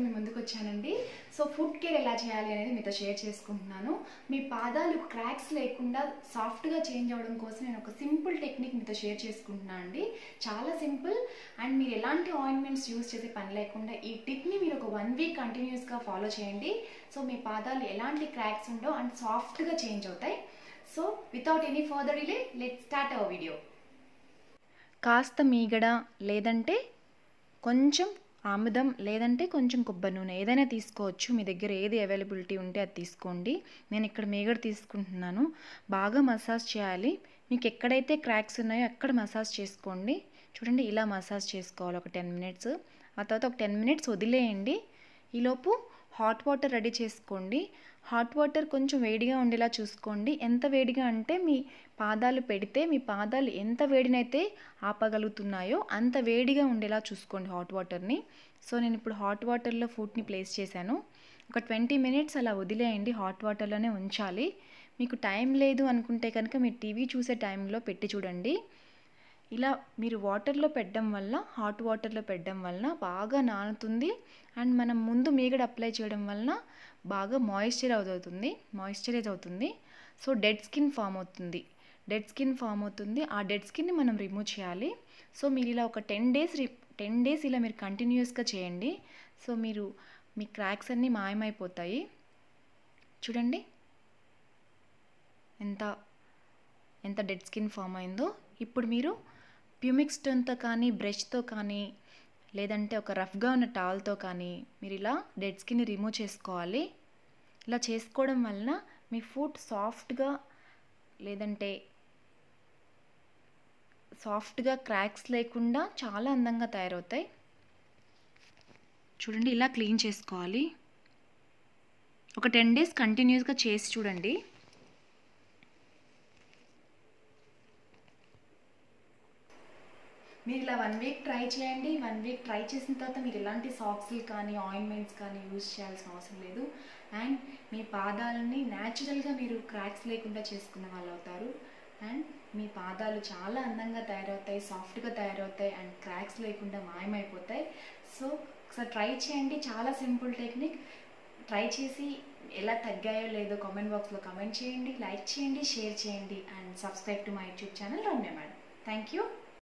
ముందుకు వచ్చానండి so food care ఎలా చేయాలి అనేది మీతో షేర్ చేసుకుంటున్నాను మీ పాదాలు క్రాక్స్ లేకుండా సాఫ్ట్గా చేంజ్ అవ్వడం కోసం నేను ఒక సింపుల్ టెక్నిక్ మీతో షేర్ చేసుకుంటున్నాను అండి చాలా సింపుల్ అండ్ మీరు ఎలాంటి ఆయింట్మెంట్స్ యూస్ చేసే పని లేకుండా ఈ టిప్ని మీరు ఒక వన్ వీక్ కంటిన్యూస్గా ఫాలో చేయండి సో మీ పాదాలు ఎలాంటి క్రాక్స్ ఉండవు అండ్ సాఫ్ట్గా చేంజ్ అవుతాయి so without any further delay let start our video కాస్త మీగడ లేదంటే కొంచెం ఆముదం లేదంటే కొంచెం కొబ్బరి నూనె ఏదైనా తీసుకోవచ్చు మీ దగ్గర ఏది అవైలబిలిటీ ఉంటే అది తీసుకోండి నేను ఇక్కడ మీగడ తీసుకుంటున్నాను బాగా మసాజ్ చేయాలి మీకు ఎక్కడైతే క్రాక్స్ ఉన్నాయో అక్కడ మసాజ్ చేసుకోండి చూడండి ఇలా మసాజ్ చేసుకోవాలి ఒక టెన్ మినిట్స్ ఆ తర్వాత ఒక టెన్ మినిట్స్ వదిలేయండి ఈలోపు హాట్ వాటర్ రెడీ చేసుకోండి హాట్ వాటర్ కొంచెం వేడిగా ఉండేలా చూసుకోండి ఎంత వేడిగా అంటే మీ పాదాలు పెడితే మీ పాదాలు ఎంత వేడినైతే ఆపగలుగుతున్నాయో అంత వేడిగా ఉండేలా చూసుకోండి హాట్ వాటర్ని సో నేను ఇప్పుడు హాట్ వాటర్లో ఫుడ్ని ప్లేస్ చేశాను ఒక ట్వంటీ మినిట్స్ అలా వదిలేయండి హాట్ వాటర్లోనే ఉంచాలి మీకు టైం లేదు అనుకుంటే కనుక మీరు టీవీ చూసే టైంలో పెట్టి చూడండి ఇలా మీరు వాటర్లో పెట్టడం వల్ల హాట్ వాటర్లో పెట్టడం వలన బాగా నానుతుంది అండ్ మనం ముందు మీగడ అప్లై చేయడం వలన బాగా మాయిశ్చర్ అవుతుంది మాయిశ్చరైజ్ అవుతుంది సో డెడ్ స్కిన్ ఫామ్ అవుతుంది డెడ్ స్కిన్ ఫామ్ అవుతుంది ఆ డెడ్ స్కిన్ని మనం రిమూవ్ చేయాలి సో మీరు ఇలా ఒక టెన్ డేస్ రి టెన్ డేస్ ఇలా మీరు కంటిన్యూస్గా చేయండి సో మీరు మీ క్రాక్స్ అన్నీ మాయమైపోతాయి చూడండి ఎంత ఎంత డెడ్ స్కిన్ ఫామ్ అయిందో ఇప్పుడు మీరు ప్యూమిక్ స్టోన్తో కానీ బ్రష్తో కానీ లేదంటే ఒక రఫ్గా ఉన్న టాల్తో కానీ మీరు ఇలా డెడ్ స్కిన్ని రిమూవ్ చేసుకోవాలి ఇలా చేసుకోవడం వలన మీ ఫుడ్ సాఫ్ట్గా లేదంటే సాఫ్ట్గా క్రాక్స్ లేకుండా చాలా అందంగా తయారవుతాయి చూడండి ఇలా క్లీన్ చేసుకోవాలి ఒక టెన్ డేస్ కంటిన్యూస్గా చేసి చూడండి మీరు ఇలా వన్ వీక్ ట్రై చేయండి వన్ వీక్ ట్రై చేసిన తర్వాత మీరు ఎలాంటి సాక్స్లు కానీ ఆయింట్మెంట్స్ కానీ యూజ్ చేయాల్సిన అవసరం లేదు అండ్ మీ పాదాలని న్యాచురల్గా మీరు క్రాక్స్ లేకుండా చేసుకున్న వాళ్ళు అవుతారు అండ్ మీ పాదాలు చాలా అందంగా తయారవుతాయి సాఫ్ట్గా తయారవుతాయి అండ్ క్రాక్స్ లేకుండా మాయమైపోతాయి సో ఒకసారి ట్రై చేయండి చాలా సింపుల్ టెక్నిక్ ట్రై చేసి ఎలా తగ్గాయో లేదో కామెంట్ బాక్స్లో కామెంట్ చేయండి లైక్ చేయండి షేర్ చేయండి and subscribe to my YouTube channel Ramya madam thank you